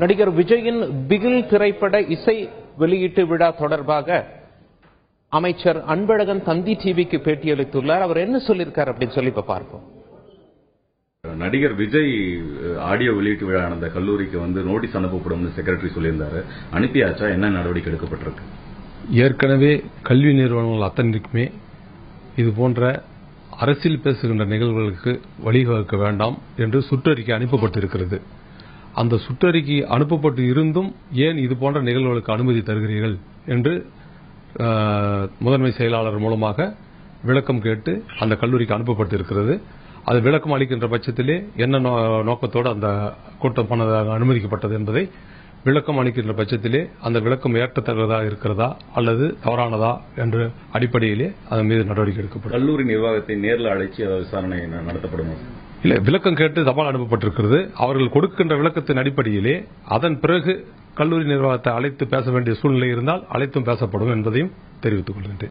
நடிகர் விஜயின் பிகில் திரைப்பட இசை வெளியீட்டு விழா தொடர்பாக அமைச்சர் அன்பழகன் தந்தி டிவிக்கு பேட்டியளித்துள்ளார் அவர் என்ன சொல்லியிருக்கார் அப்படின்னு சொல்லி இப்ப பார்ப்போம் நடிகர் விஜய் அஹ், ஆடியோ வெளியீட்டு விழா நடந்த கல்லூரிக்கு வந்து நோட்டீஸ் அனுப்பப்படும்னு செக்ரட்டரி சொல்லியிருந்தாரு அனுப்பியாச்சா என்ன நடவடிக்கை எடுக்கப்பட்டிருக்கு ஏற்கனவே கல்வி நிறுவனங்கள் அத்தனைக்குமே இது போன்ற அரசியல் பேசுகின்ற நிகழ்வுகளுக்கு வழிவகுக்க வேண்டாம் என்று சுற்றறிக்கை அனுப்பப்பட்டிருக்கிறது அந்த சுற்றறிக்கை அனுப்பப்பட்டு இருந்தும் ஏன் இது போன்ற நிகழ்வுகளுக்கு அனுமதி தருகிறீர்கள் என்று அஹ், முதன்மை செயலாளர் மூலமாக விளக்கம் கேட்டு அந்த கல்லூரிக்கு அனுப்பப்பட்டிருக்கிறது அது விளக்கம் அளிக்கின்ற பட்சத்திலே என்ன நோ- நோக்கத்தோடு அந்த கூட்டம் பண்ணதாக அனுமதிக்கப்பட்டது என்பதை விளக்கம் அளிக்கின்ற பட்சத்திலே அந்த விளக்கம் ஏற்கத்தக்கதா இருக்கிறதா அல்லது தவறானதா என்ற அடிப்படையிலே அதன் மீது நடவடிக்கை எடுக்கப்படும் கல்லூரி நிர்வாகத்தை நேரில் அழைச்சி அதை விசாரணை ந- நடத்தப்படுமா இல்ல விளக்கம் கேட்டு தபால் அனுப்பப்பட்டிருக்கிறது அவர்கள் கொடுக்கின்ற விளக்கத்தின் அடிப்படையிலே அதன் பிறகு கல்லூரி நிர்வாகத்தை அழைத்து பேச வேண்டிய சூழ்நிலை இருந்தால் அழைத்தும் பேசப்படும் என்பதையும் தெரிவித்துக் கொள்கின்றேன்